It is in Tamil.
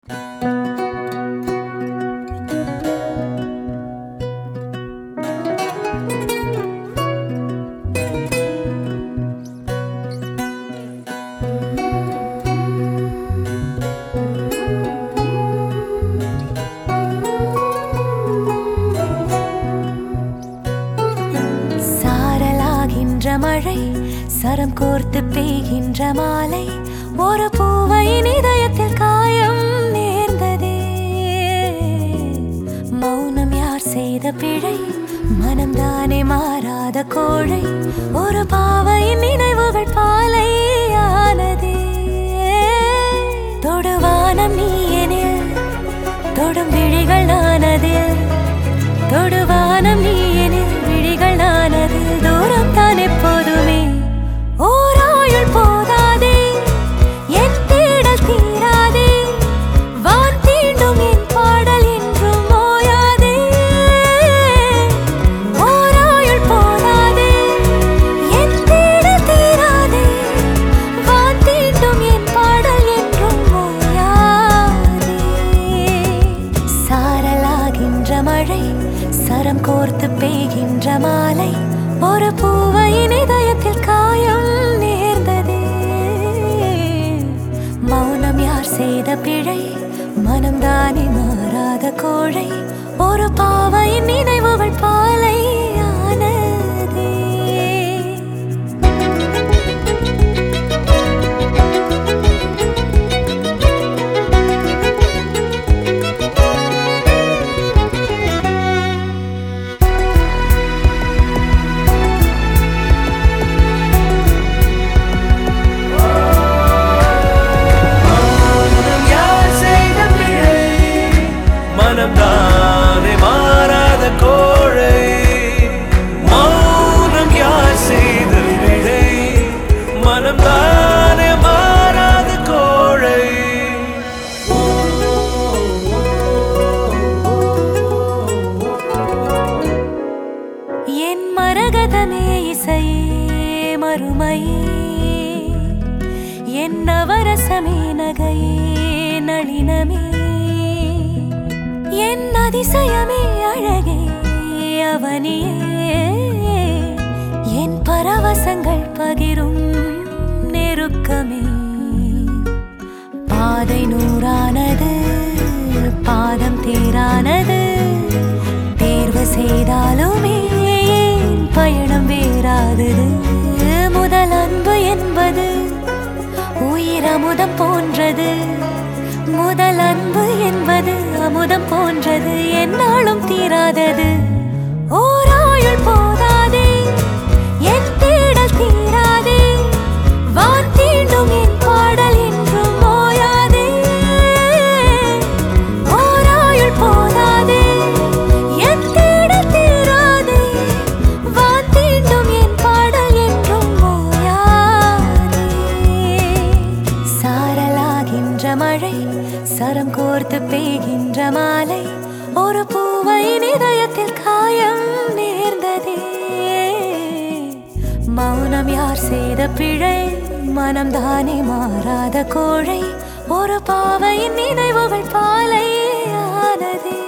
மழை சரம் கோர்த்து பெய்கின்ற மாலை ஒரு பூவையின் இதயத்தில் காயம் நேர்ந்ததே மௌனம் யார் செய்த பிழை மனம்தானே மாறாத கோழை ஒரு பாவையின் நினைவுகள் பாலை ஆனதே தொடுவானம் நீ எனில் தொடும் விழிகள் நானதில் தொடுவானம் நீ எனில் விழிகள் நானதில் தூரம் தான் எப்போதுமே ஓராயுள் போதாதே என் தேடல் தீராதே வான் தீண்டும் என் பாடல் என்றும் ஓயாதே ஓராயுள் போதாதே என் தேடல் தீராதே வான் தீண்டும் என் பாடல் என்றும் ஓயாதே சாரலாகின்ற மழை சரம் கோர்த்து பெய்கின்ற மாலை ஒரு பூவையின் இதயத்தில் காயம் நேர்ந்ததே மௌனம் யார் செய்த பிழை மனம்தானே மாறாத கோழை ஒரு பாவையின் நினைவுகள் பாலை ஆனதே மௌனம் யார் செய்த பிழை மனம் தானே மாறாத கோழை மௌனம் யார் செய்த பிழை மனம் தானே மாறாத கோழை என் மரகதமே இசையே மறுமையே என் நவரசமே நகையே நளினமே என் அதிசயமே அழகே அவனியே என் பரவசங்கள் பகிரும் நெருக்கமே பாதை நூறானது பாதம் தேரானது தேர்வு செய்தாலுமே ஏன் பயணம் வேறாதது முதல் அன்பு என்பது உயிர் அமுதம் போன்றது முதல் அன்பு என்பது அமுதம் போன்றது என்னாலும் தீராதது ஓராயுள் போதாதே என் தேடல் தீராதே வான் தீண்டும் என் பாடல் என்றும் ஓயாதே ஓராயுள் போதாதே என் தேடல் தீராதே வான் தீண்டும் என் பாடல் என்றும் ஓயாதே சாரலாகின்ற மழை சரம் கோர்த்து பெய்கின்ற மாலை ஒரு பூவையின் இதயத்தில் காயம் நேர்ந்ததே மௌனம் யார் செய்த பிழை மனம்தானே மாறாத கோழை ஒரு பாவையின் நினைவுகள் பாலை ஆனதே